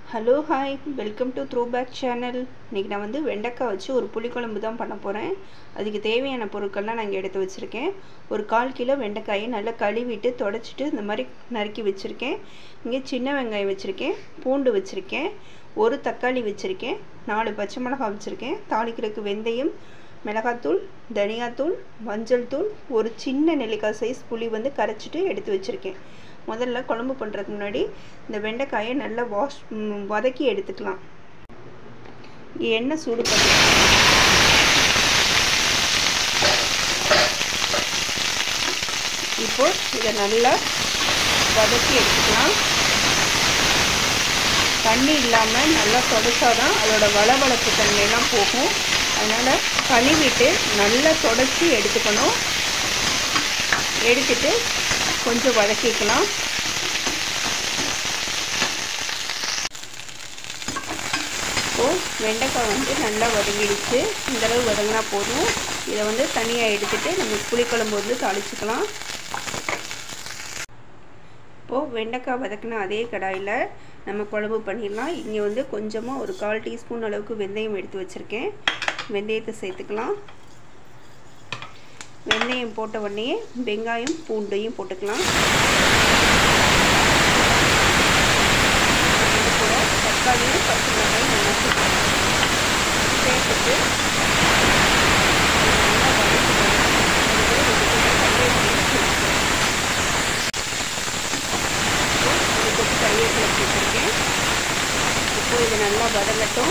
hello hi welcome to through back channel இன்றைக்கி நான் வந்து வெண்டைக்காய் வச்சு ஒரு புளிக்குழம்பு தான் பண்ண போகிறேன் அதுக்கு தேவையான பொருட்கள்லாம் நான் இங்கே எடுத்து வச்சுருக்கேன் ஒரு கால் கிலோ வெண்டைக்காயை நல்லா கழுவிட்டு தொடச்சிட்டு இந்த மாதிரி நறுக்கி வச்சுருக்கேன் இங்கே சின்ன வெங்காயம் வச்சுருக்கேன் பூண்டு வச்சுருக்கேன் ஒரு தக்காளி வச்சுருக்கேன் நாலு பச்சை மிளகாய் வச்சுருக்கேன் தாளிக்கிறதுக்கு வெந்தயம் மிளகாத்தூள் தனியாத்தூள் மஞ்சள் தூள் ஒரு சின்ன நெல்லிக்காய் சைஸ் புளி வந்து கரைச்சிட்டு எடுத்து வச்சுருக்கேன் முதல்ல குழம்பு பண்ணுறதுக்கு முன்னாடி இந்த வெண்டைக்காயை நல்லா வாஷ் வதக்கி எடுத்துக்கலாம் எண்ணெய் சூடு பண்ணி இப்போ இதை நல்லா வதக்கி எடுத்துக்கலாம் தண்ணி இல்லாமல் நல்லா தொடச்சாதான் அதோட வளவளப்பு தன்மையெல்லாம் போகும் அதனால் கழுவிட்டு நல்லா தொடச்சி எடுத்துக்கணும் எடுத்துட்டு கொஞ்சம் வதக்கிக்கலாம் இப்போது வெண்டைக்காய் வந்து நல்லா வதங்கிடுச்சு இந்தளவு வதங்கினா போதும் இதை வந்து தனியாக எடுத்துகிட்டு நம்ம புளிக்குழம்பு வந்து தாளிச்சுக்கலாம் இப்போது வெண்டைக்காய் வதக்கின அதே கடாயில் நம்ம குழம்பு பண்ணிடலாம் இங்கே வந்து கொஞ்சமாக ஒரு கால் டீஸ்பூன் அளவுக்கு வெந்தயம் எடுத்து வச்சுருக்கேன் வெந்தயத்தை சேர்த்துக்கலாம் வெந்தயம் போட்ட உடனே வெங்காயம் பூண்டையும் போட்டுக்கலாம் இது கூட தக்காளியும் பச்சை மிளகாயும் நல்லா சேர்த்துட்டு கருவேப்பிலை சேர்த்துருக்கேன் இப்போ இது நல்லா வதங்கட்டும்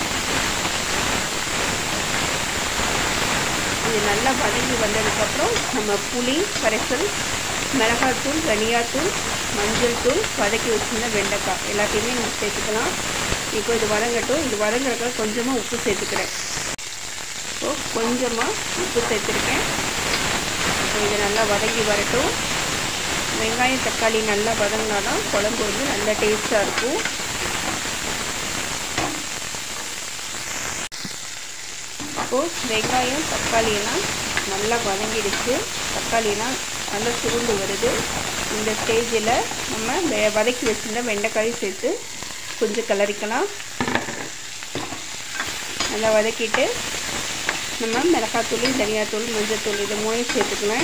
இது நல்லா வதங்கி வந்ததுக்கப்புறம் நம்ம புளி கரைசல் மிளகாத்தூள் தனியாத்தூள் மஞ்சள் தூள் வதக்கி வச்சுருந்த வெண்டைக்காய் எல்லாத்தையுமே நம்ம சேர்த்துக்கலாம் இப்போ இது வதங்கட்டும் இது வதங்குறதுக்கு கொஞ்சமாக உப்பு சேர்த்துக்கிறேன் இப்போ கொஞ்சமாக உப்பு சேர்த்துருக்கேன் இப்போ இது நல்லா வதங்கி வரட்டும் வெங்காயம் தக்காளி நல்லா வதங்கினா தான் குழம்பு வந்து நல்லா டேஸ்ட்டாக இருக்கும் இப்போது வெங்காயம் தக்காளியெல்லாம் நல்லா வதங்கிடுச்சு தக்காளியெல்லாம் நல்லா சுருண்டு வருது இந்த ஸ்டேஜில் நம்ம வெ வதக்கி வச்சுருந்த வெண்டைக்காயும் சேர்த்து கொஞ்சம் கிளறிக்கலாம் நல்லா வதக்கிட்டு நம்ம மிளகாத்தூள் தனியாத்தூள் மஞ்சத்தூள் இது மூணையும் சேர்த்துக்கலாம்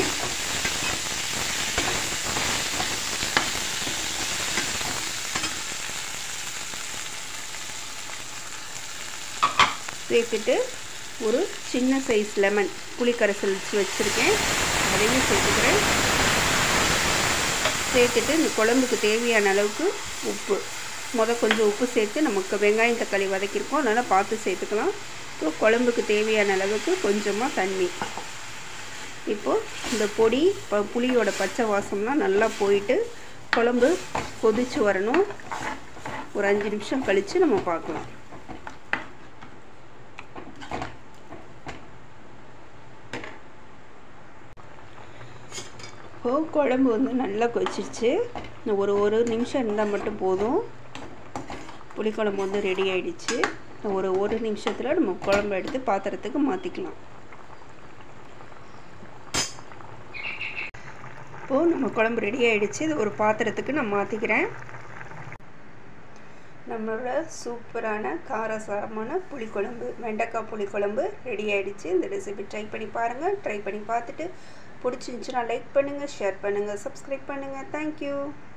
சேர்த்துட்டு ஒரு சின்ன சைஸ் லெமன் புளிக்கரைசல் வச்சு வச்சுருக்கேன் அதையும் சேர்த்துக்கிறேன் சேர்த்துட்டு இந்த குழம்புக்கு தேவையான அளவுக்கு உப்பு முத கொஞ்சம் உப்பு சேர்த்து நமக்கு வெங்காயம் தக்காளி வதக்கியிருக்கோம் அதனால் பார்த்து சேர்த்துக்கலாம் இப்போ குழம்புக்கு தேவையான அளவுக்கு கொஞ்சமாக தண்ணி இப்போது இந்த பொடி இப்போ புளியோட பச்சை வாசம்லாம் நல்லா போயிட்டு குழம்பு கொதித்து வரணும் ஒரு அஞ்சு நிமிஷம் கழித்து நம்ம பார்க்கலாம் இப்போது குழம்பு வந்து நல்லா கொதிச்சிருச்சு ஒரு ஒரு நிமிஷம் இருந்தால் மட்டும் போதும் புளிக்குழம்பு வந்து ரெடி ஆகிடுச்சு ஒரு ஒரு நிமிஷத்தில் நம்ம குழம்பு எடுத்து பாத்திரத்துக்கு மாற்றிக்கலாம் இப்போது நம்ம குழம்பு ரெடி ஆகிடுச்சு இது ஒரு பாத்திரத்துக்கு நான் மாற்றிக்கிறேன் நம்மளோட சூப்பரான காரசாரமான புளிக்குழம்பு வெண்டைக்காய் புளிக்குழம்பு ரெடி ஆகிடுச்சு இந்த ரெசிபி ட்ரை பண்ணி பாருங்கள் ட்ரை பண்ணி பார்த்துட்டு பிடிச்சிருந்துச்சுன்னா லைக் பண்ணுங்கள் ஷேர் பண்ணுங்கள் சப்ஸ்கிரைப் பண்ணுங்கள் தேங்க்யூ